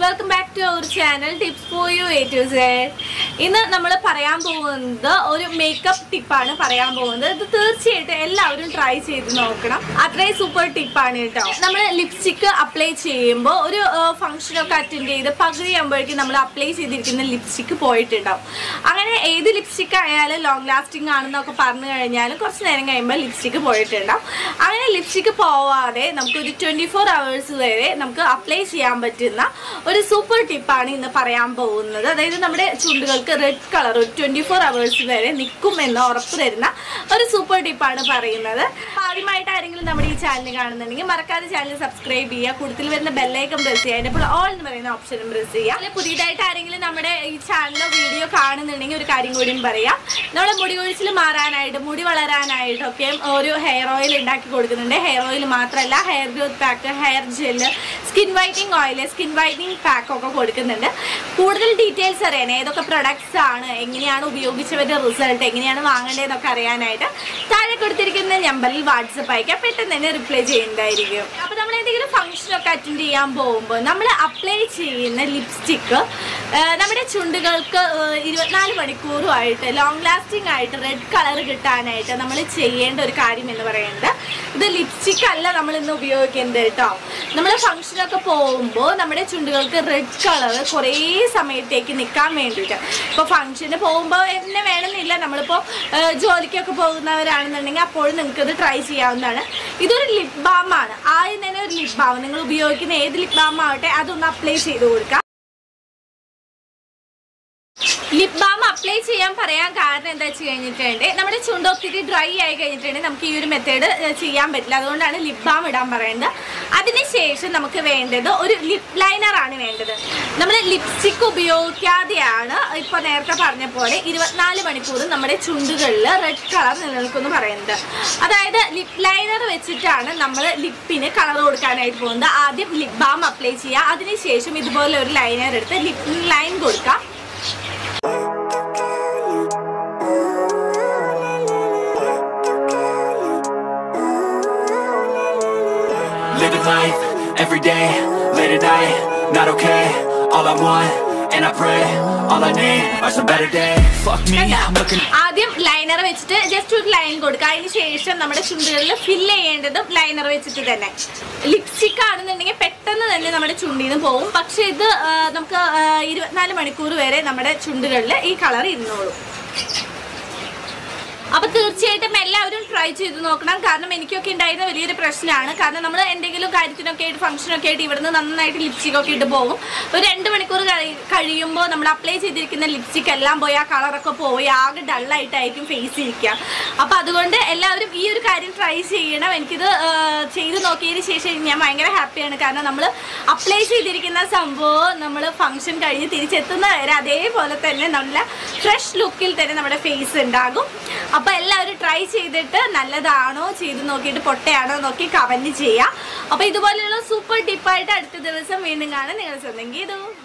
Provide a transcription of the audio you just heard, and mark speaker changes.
Speaker 1: Welcome back to our channel tips for you A to Z ഇന്ന് നമ്മൾ പറയാൻ പോകുന്നത് ഒരു മേക്കപ്പ് ടിപ്പാണ് പറയാൻ പോകുന്നത് ഇത് തീർച്ചയായിട്ടും എല്ലാവരും ട്രൈ ചെയ്ത് നോക്കണം അത്രയും സൂപ്പർ ടിപ്പാണ് കേട്ടോ നമ്മൾ ലിപ്സ്റ്റിക്ക് അപ്ലൈ ചെയ്യുമ്പോൾ ഒരു ഫംഗ്ഷനൊക്കെ അറ്റൻഡ് ചെയ്ത് പകുതി ആകുമ്പോഴേക്കും നമ്മൾ അപ്ലൈ ചെയ്തിരിക്കുന്ന ലിപ്സ്റ്റിക്ക് പോയിട്ടുണ്ടാവും അങ്ങനെ ഏത് ലിപ്സ്റ്റിക്ക് ആയാലും ലോങ് ലാസ്റ്റിംഗ് ആണെന്നൊക്കെ പറഞ്ഞു കഴിഞ്ഞാലും കുറച്ച് നേരം കഴിയുമ്പോൾ ലിപ്സ്റ്റിക്ക് പോയിട്ടുണ്ടാവും അങ്ങനെ ലിപ്സ്റ്റിക്ക് പോവാതെ നമുക്ക് ഒരു ട്വൻറ്റി ഫോർ അവേഴ്സ് വരെ നമുക്ക് അപ്ലൈ ചെയ്യാൻ പറ്റുന്ന ഒരു സൂപ്പർ ടിപ്പാണ് ഇന്ന് പറയാൻ പോകുന്നത് അതായത് നമ്മുടെ ചുണ്ടുകൾക്ക് റെഡ് കളർ ഒരു ട്വൻറ്റി ഫോർ അവേഴ്സ് വരെ നിൽക്കും എന്ന് ഉറപ്പ് തരുന്ന ഒരു സൂപ്പർ ടിപ്പാണ് പറയുന്നത് അപ്പൊ ആദ്യമായിട്ട് ആരെങ്കിലും നമ്മുടെ ഈ ചാനൽ കാണുന്നുണ്ടെങ്കിൽ മറക്കാതെ ചാനൽ സബ്സ്ക്രൈബ് ചെയ്യുക കൂടുതൽ വരുന്ന ബെല്ലൈക്കൺ പ്രസ് ചെയ്യുക അതിൻ്റെ ഓൾ എന്ന് പറയുന്ന ഓപ്ഷനും പ്രസ് ചെയ്യുക അല്ലെങ്കിൽ പുതിയതായിട്ട് ആരെങ്കിലും നമ്മുടെ ഈ ചാനലോ വീഡിയോ കാണുന്നുണ്ടെങ്കിൽ ഒരു കാര്യം കൂടിയും പറയാം നമ്മുടെ മുടി കൊഴിച്ചിൽ മാറാനായിട്ട് മുടി വളരാനായിട്ടൊക്കെ ഒരു ഹെയർ ഓയിൽ ഉണ്ടാക്കി കൊടുക്കുന്നുണ്ട് ഹെയർ ഓയിൽ മാത്രമല്ല hair growth pack hair gel skin whitening oil skin whitening pack ഒക്കെ കൊടുക്കുന്നുണ്ട് കൂടുതൽ ഡീറ്റെയിൽസ് അറിയാൻ ഏതൊക്കെ പ്രൊഡക്ട്സ് ആണ് എങ്ങനെയാണ് ഉപയോഗിച്ചവരുടെ റിസൾട്ട് എങ്ങനെയാണ് വാങ്ങേണ്ടതെന്നൊക്കെ അറിയാനായിട്ട് താഴെ കൊടുത്തിരിക്കുന്ന നമ്പറിൽ വാട്സപ്പ് അയക്കാം പെട്ടെന്ന് തന്നെ റിപ്ലൈ ചെയ്യുന്നതായിരിക്കും അപ്പോൾ നമ്മൾ എന്തെങ്കിലും ഫംഗ്ഷനൊക്കെ അറ്റൻഡ് ചെയ്യാൻ പോകുമ്പോൾ നമ്മൾ അപ്ലൈ ചെയ്യുന്ന ലിപ്സ്റ്റിക്ക് നമ്മുടെ ചുണ്ടുകൾക്ക് ഏഹ്, ഇരുപത്തിനാല് മണിക്കൂറുമായിട്ട് ലോങ് ലാസ്റ്റിംഗ് ആയിട്ട് റെഡ് കളർ കിട്ടാനായിട്ട് നമ്മൾ ചെയ്യേണ്ട ഒരു കാര്യം എന്ന് പറയുന്നത് ഇത് ലിപ്സ്റ്റിക് അല്ല നമ്മൾ ഇന്ന് ഉപയോഗിക്കുന്നത് കേട്ടോ നമ്മൾ ഫംഗ്ഷനൊക്കെ പോകുമ്പോൾ നമ്മുടെ ചുണ്ടുകൾക്ക് റെഡ് കളർ കുറേ സമയത്തേക്ക് നിൽക്കാൻ വേണ്ടിയിട്ട് ഇപ്പോൾ ഫംഗ്ഷന് പോകുമ്പോൾ എന്നെ വേണമെന്നില്ല നമ്മളിപ്പോൾ ഏഹ്, ജോലിക്കൊക്കെ പോകുന്നവരാണെന്നുണ്ടെങ്കിൽ അപ്പോഴും നിങ്ങൾക്ക് ഇത് ട്രൈ ചെയ്യാവുന്നതാണ് ഇതൊരു ലിപ് ബാം ആണ് ആദ്യം തന്നെ ഒരു ലിപ് ബാം നിങ്ങൾ ഉപയോഗിക്കുന്ന ഏത് ലിപ് ബാം ആവട്ടെ അതൊന്ന് അപ്ലൈ ചെയ്ത് കൊടുക്കുക ലിപ് ബാം അപ്ലൈ ചെയ്യാൻ പറയാൻ കാരണം എന്താ വെച്ച് കഴിഞ്ഞിട്ടുണ്ട് നമ്മുടെ ചുണ്ട് ഒത്തിരി ഡ്രൈ ആയി കഴിഞ്ഞിട്ടുണ്ടെങ്കിൽ നമുക്ക് ഈ ഒരു മെത്തേഡ് ചെയ്യാൻ പറ്റില്ല അതുകൊണ്ടാണ് ലിപ് ബാം ഇടാൻ പറയുന്നത് അതിനുശേഷം നമുക്ക് വേണ്ടത് ഒരു ലിപ് ലൈനർ ആണ് വേണ്ടത് നമ്മൾ ലിപ്സ്റ്റിക് ഉപയോഗിക്കാതെയാണ് ഇപ്പൊ നേരത്തെ പറഞ്ഞ പോലെ ഇരുപത്തിനാല് മണിക്കൂർ നമ്മുടെ ചുണ്ടുകളിൽ റെഡ് കളർ നിലനിൽക്കുമെന്ന് പറയുന്നത് അതായത് ലിപ് ലൈനർ വെച്ചിട്ടാണ് നമ്മൾ ലിപ്പിന് കളർ കൊടുക്കാനായിട്ട് പോകുന്നത് ആദ്യം ലിപ് ബാം അപ്ലൈ ചെയ്യുക അതിനുശേഷം ഇതുപോലെ ഒരു ലൈനർ എടുത്ത് ലിപ് ലൈൻ കൊടുക്കുക
Speaker 2: Living life every day, late at night, not okay. All I want, and I pray, all I need are some better days. Fuck me, I'm looking.
Speaker 1: ആദ്യം liner വെച്ചിട്ട് just ഒരു line കൊടുക്കുക അതിന് ശേഷം നമ്മുടെ ചുണ്ടുകളിൽ fill ചെയ്യേണ്ടതും ലൈനർ വെച്ചിട്ട് തന്നെ ലിപ്സ്റ്റിക് ആണെന്നുണ്ടെങ്കിൽ പെട്ടെന്ന് തന്നെ നമ്മുടെ ചുണ്ടിൽ നിന്ന് പോകും പക്ഷെ ഇത് ആ, നമുക്ക് ആ, ഇരുപത്തിനാല് മണിക്കൂർ വരെ നമ്മുടെ ചുണ്ടുകളിൽ ഈ കളർ ഇരുന്നോളും അപ്പൊ തീർച്ചയായിട്ടും എല്ലാവരും ട്രൈ ചെയ്ത് നോക്കണം കാരണം എനിക്കൊക്കെ ഉണ്ടായിരുന്ന വലിയൊരു പ്രശ്നമാണ് കാരണം നമ്മൾ എന്തെങ്കിലും കാര്യത്തിനൊക്കെ ആയിട്ട് ഫംഗ്ഷനൊക്കെ ആയിട്ട് ഇവിടുന്ന് നന്നായിട്ട് ലിപ്സ്റ്റിക് ഒക്കെ ഇട്ട് പോകും ഒരു രണ്ട് മണിക്കൂർ കഴി- കഴിയുമ്പോൾ നമ്മൾ അപ്ലൈ ചെയ്തിരിക്കുന്ന ലിപ്സ്റ്റിക് എല്ലാം പോയി ആ കളറൊക്കെ പോയി ആകെ ഡള്ളായിട്ടായിരിക്കും ഫേസ് ഇരിക്കുക അപ്പൊ അതുകൊണ്ട് എല്ലാവരും ഈ ഒരു കാര്യം ട്രൈ ചെയ്യണം എനിക്കിത് ആ, ചെയ്ത് നോക്കിയതിന് ശേഷം ഞാൻ ഭയങ്കര ഹാപ്പിയാണ് കാരണം നമ്മൾ അപ്ലൈ ചെയ്തിരിക്കുന്ന സംഭവം നമ്മൾ ഫംഗ്ഷൻ കഴിഞ്ഞ് തിരിച്ചെത്തുന്ന വരെ അതേപോലെ തന്നെ നല്ല ഫ്രഷ് ലുക്കിൽ തന്നെ നമ്മുടെ ഫേസ് ഉണ്ടാകും അപ്പോൾ എല്ലാവരും ട്രൈ ചെയ്തിട്ട് നല്ലതാണോ ചെയ്ത് നോക്കിയിട്ട് പൊട്ടയാണോ നോക്കി കമൻറ്റ് ചെയ്യുക അപ്പോൾ ഇതുപോലെയുള്ള സൂപ്പർ ടിപ്പായിട്ട് അടുത്ത ദിവസം വീണ്ടും കാണാൻ നിങ്ങൾ സ്വന്തം ഗീതു